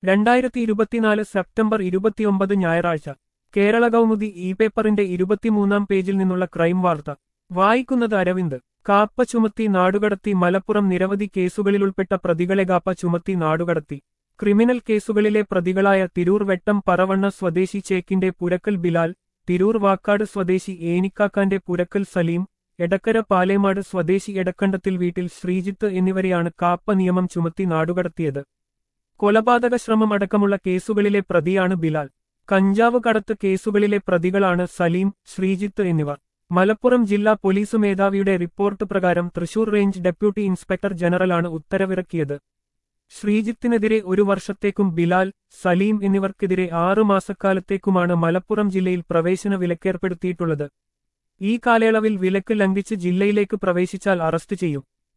രണ്ടായിരത്തി ഇരുപത്തിനാല് സെപ്റ്റംബർ ഇരുപത്തിയൊമ്പത് ഞായറാഴ്ച കേരള കൗമുദി ഇ പേപ്പറിന്റെ ഇരുപത്തിമൂന്നാം പേജിൽ നിന്നുള്ള ക്രൈം വാർത്ത വായിക്കുന്നത് അരവിന്ദ് കാപ്പ ചുമത്തി നാടുകടത്തി മലപ്പുറം നിരവധി കേസുകളിലുൾപ്പെട്ട പ്രതികളെ കാപ്പ ചുമത്തി നാടുകടത്തി ക്രിമിനൽ കേസുകളിലെ പ്രതികളായ തിരൂർ വെട്ടം പറവണ്ണ സ്വദേശി ചേക്കിന്റെ പുരക്കൽ ബിലാൽ തിരൂർ വാക്കാട് സ്വദേശി ഏനിക്കാക്കാന്റെ പുരക്കൽ സലീം എടക്കര പാലേമാട് സ്വദേശി എടക്കണ്ടത്തിൽ വീട്ടിൽ ശ്രീജിത്ത് എന്നിവരെയാണ് കാപ്പ നിയമം ചുമത്തി നാടുകടത്തിയത് കൊലപാതക ശ്രമം അടക്കമുള്ള കേസുകളിലെ പ്രതിയാണ് ബിലാൽ കഞ്ചാവ് കടത്ത് കേസുകളിലെ പ്രതികളാണ് സലീം ശ്രീജിത്ത് എന്നിവർ മലപ്പുറം ജില്ലാ പോലീസ് മേധാവിയുടെ റിപ്പോർട്ട് പ്രകാരം തൃശൂർ റേഞ്ച് ഡെപ്യൂട്ടി ഇൻസ്പെക്ടർ ജനറലാണ് ഉത്തരവിറക്കിയത് ശ്രീജിത്തിനെതിരെ ഒരു വർഷത്തേക്കും ബിലാൽ സലീം എന്നിവർക്കെതിരെ ആറു മാസക്കാലത്തേക്കുമാണ് മലപ്പുറം ജില്ലയിൽ പ്രവേശന വിലക്കേർപ്പെടുത്തിയിട്ടുള്ളത് ഈ കാലയളവിൽ വിലക്ക് ലംഘിച്ച് ജില്ലയിലേക്ക് പ്രവേശിച്ചാൽ അറസ്റ്റ് ചെയ്യും